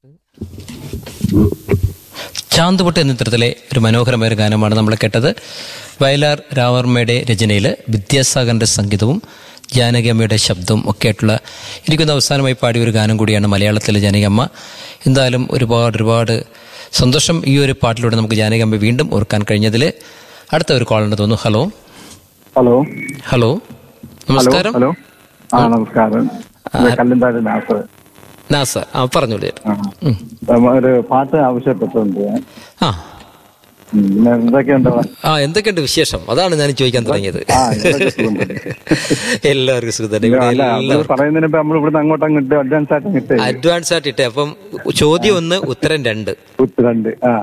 ചാന്തുപൊട്ട് എന്ന ചിത്രത്തിലെ ഒരു മനോഹരമായ ഒരു ഗാനമാണ് നമ്മൾ കേട്ടത് വയലാർ രാവർമ്മയുടെ രചനയിൽ വിദ്യാസാഗറിന്റെ സംഗീതവും ജാനകിയമ്മയുടെ ശബ്ദവും ഒക്കെ ആയിട്ടുള്ള എനിക്കൊന്ന് അവസാനമായി പാടിയ ഒരു ഗാനം കൂടിയാണ് മലയാളത്തിലെ ജാനകിയമ്മ എന്തായാലും ഒരുപാട് ഒരുപാട് സന്തോഷം ഈ ഒരു പാട്ടിലൂടെ നമുക്ക് ജാനകിയമ്മ വീണ്ടും ഓർക്കാൻ കഴിഞ്ഞതിൽ അടുത്ത ഒരു കോൾ ഉണ്ട് തോന്നുന്നു ഹലോ ഹലോ ഹലോ നമസ്കാരം ഹലോ ആ നമസ്കാരം ഇത് കല്ലുന്താടി നാസർ നാസ ആ പറഞ്ഞോളൂ ആ. നമ്മ ഒരു പാട്ട് ആവശ്യപ്പെട്ടുണ്ട് ഞാൻ. ആ ഉം, പിന്നെ എന്തൊക്കെയുണ്ട് ആ എന്തൊക്കെയുണ്ട് വിശേഷം അതാണ് ഞാൻ ചോദിക്കാൻ തുടങ്ങിയത് ആ ഇതൊക്കെ സുഖം. എല്ലാവർക്കും സുഖം തന്നെ ഇവിടെ അല്ല അത് എല്ലാവർക്കും പറയുന്നതിന് ഇപ്പൊ നമ്മൾ ഇവിടുന്ന് അങ്ങോട്ട് അങ്ങോട്ട് അഡ്വാൻസ് ആയിട്ട് കിട്ടേ അഡ്വാൻസ് ആയിട്ട് ഇട്ടേ അപ്പം ചോദ്യം ഒന്ന് ഉത്തരം രണ്ട് ഉത്തരണ്ട് ആ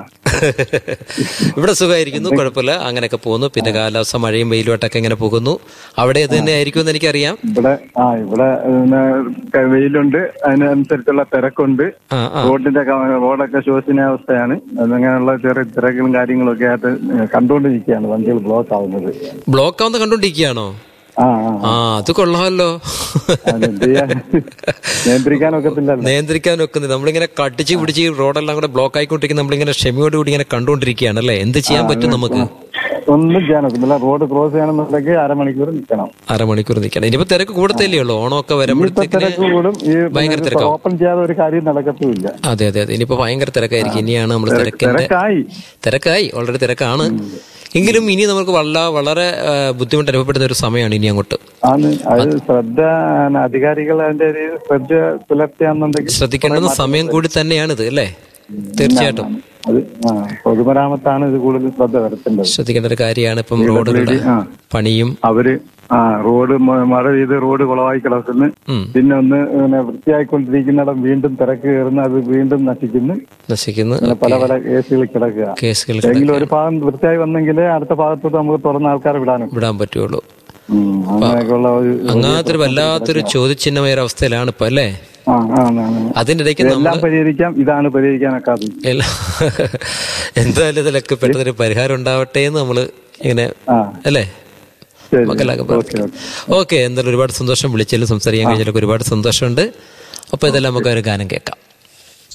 ഇവിടെ സുഖമായിരിക്കുന്നു കുഴപ്പമില്ല അങ്ങനെയൊക്കെ പോകുന്നു പിന്നെ കാലാവസ്ഥ മഴയും വെയിലുമായിട്ടൊക്കെ ഇങ്ങനെ പോകുന്നു അവിടെ അത് തന്നെ ആയിരിക്കും എന്ന് എനിക്കറിയാം ഇവിടെ ആ ഇവിടെ പിന്നെ ക- വെയിലുണ്ട് അതിനനുസരിച്ചുള്ള തിരക്കുണ്ട് ആ ആ റോഡിന്റെ ക- റോഡൊക്കെ ശോചനീയാവസ്ഥയാണ് അതങ്ങനെയുള്ള ചെറിയ തിരക്കും കാര്യങ്ങളും ഒക്കെ ആയിട്ട് കണ്ടുകൊണ്ടിരിക്കുകയാണ് വണ്ടികൾ ബ്ലോക്ക് ആവുന്നത് ബ്ലോക്ക് ആവുന്ന കണ്ടോണ്ടിരിക്കുകയാണോ ആ ആ ആ അത് കൊള്ളാമല്ലോ അതെന്ത് ചെയ്യാൻ? നിയന്ത്രിക്കാനൊക്കത്തില്ലല്ലോ നിയന്ത്രിക്കാൻ വെക്കുന്നത് നമ്മളിങ്ങനെ കടിച്ച് പിടിച്ച് ഈ റോഡെല്ലാം കൂടെ ബ്ലോക്ക് ആയിക്കൊണ്ടിരിക്കുന്ന നമ്മളിങ്ങനെ ക്ഷമയോടുകൂടി ഇങ്ങനെ കണ്ടുകൊണ്ടിരിക്കുകയാണ് അല്ലേ എന്ത് ചെയ്യാൻ പറ്റും നമുക്ക് ഒന്നും ചെയ്യാനൊക്കത്തില്ല റോഡ് ക്രോസ് ചെയ്യണമെന്നുണ്ടെങ്കിൽ അരമണിക്കൂർ നിൽക്കണം അരമണിക്കൂർ നിൽക്കണം ഇനിയിപ്പോ തിരക്ക് കൂടത്തല്ലേ ഉള്ളൂ ഓണമൊക്കെ ഇപ്പൊ വരുമ്പോഴത്തേക്കിന് തിരക്ക് കൂടും ഈ ഭയങ്കര തിരക്കാവും ഓപ്പൺ ചെയ്യാതെ ഒരു കാര്യം നടക്കത്തുമില്ല അതെ അതെ അതെ ഇനിയിപ്പോ ഭയങ്കര തിരക്കായിരിക്കും ഇനിയാണ് നമ്മൾ തിരക്കിന്റെ തിരക്കായി തിരക്കായി ഓൾറെഡി തിരക്കാണ് എങ്കിലും ഇനി നമുക്ക് വളരെ വളരെ ആ, ബുദ്ധിമുട്ട് അനുഭവപ്പെടുന്ന ഒരു സമയമാണ് ഇനി അങ്ങോട്ട് ആണ് അത് ശ്രദ്ധ അധികാരികൾ അതിന്റെ ഒരു ശ്രദ്ധ പുലർത്തിയാന്നുണ്ടെങ്കിൽ ശ്രദ്ധിക്കേണ്ടുന്ന സമയം കൂടി തന്നെയാണിത് അല്ലേ തീർച്ചയായിട്ടും അത് ആ പൊതുമരാമത്താണ് ഇത് കൂടുതൽ ശ്രദ്ധ വരുത്തേണ്ടത് ശ്രദ്ധിക്കേണ്ട ഒരു കാര്യമാണ് ഇപ്പം റോഡുകളുടെ ആ പണിയും അവര് ആ റോഡ് മ- മഴ പെയ്ത് റോഡ് കുളമായി കിടക്കുന്നു ഉം. പിന്നെ ഒന്ന് പിന്നെ വൃത്തിയായിക്കൊണ്ടിരിക്കുന്നിടം വീണ്ടും തിരക്ക് കയറുന്നു അത് വീണ്ടും നശിക്കുന്നു നശിക്കുന്നു അങ്ങനെ പല പല കേസുകൾ കിടക്കുക കേസുകൾ എങ്കിലും ഒരു ഭാഗം വൃത്തിയായി വന്നെങ്കിലേ അടുത്ത ഭാഗത്തോട്ട് നമുക്ക് തുറന്ന ആൾക്കാരെ വിടാനും വിടാൻ പറ്റുള്ളൂ ഉം, അങ്ങനെയൊക്കെയുള്ള ഒരു അങ്ങാത്തൊരു വല്ലാത്തൊരു ചോദ്യചിഹ്നമായ ഒരു അവസ്ഥയിലാണ് ഇപ്പൊ അല്ലേ ആ ആ ആ, ആ. അതിന്റെ ഇടയ്ക്ക് നമ്മൾ എല്ലാം പരിഹരിക്കാം ഇതാണ് പരിഹരിക്കാനൊക്കാതെ എല്ലാ എന്തായാലും ഇതിലൊക്കെ പെട്ടെന്നൊരു പരിഹാരം ഉണ്ടാവട്ടെ എന്ന് നമ്മള് ഇങ്ങനെ ആ അല്ലേ ശരി മക്കളൊക്കെ ഓക്കെ പ്രാർത്ഥിക്കാം ഓക്കെ ഓക്കെ എന്തായാലും ഒരുപാട് സന്തോഷം വിളിച്ചാലും സംസാരിക്കാൻ കഴിഞ്ഞാലൊക്കെ ഒരുപാട് സന്തോഷമുണ്ട് അപ്പൊ ഇതെല്ലാം നമുക്ക് ഒരു ഗാനം കേൾക്കാം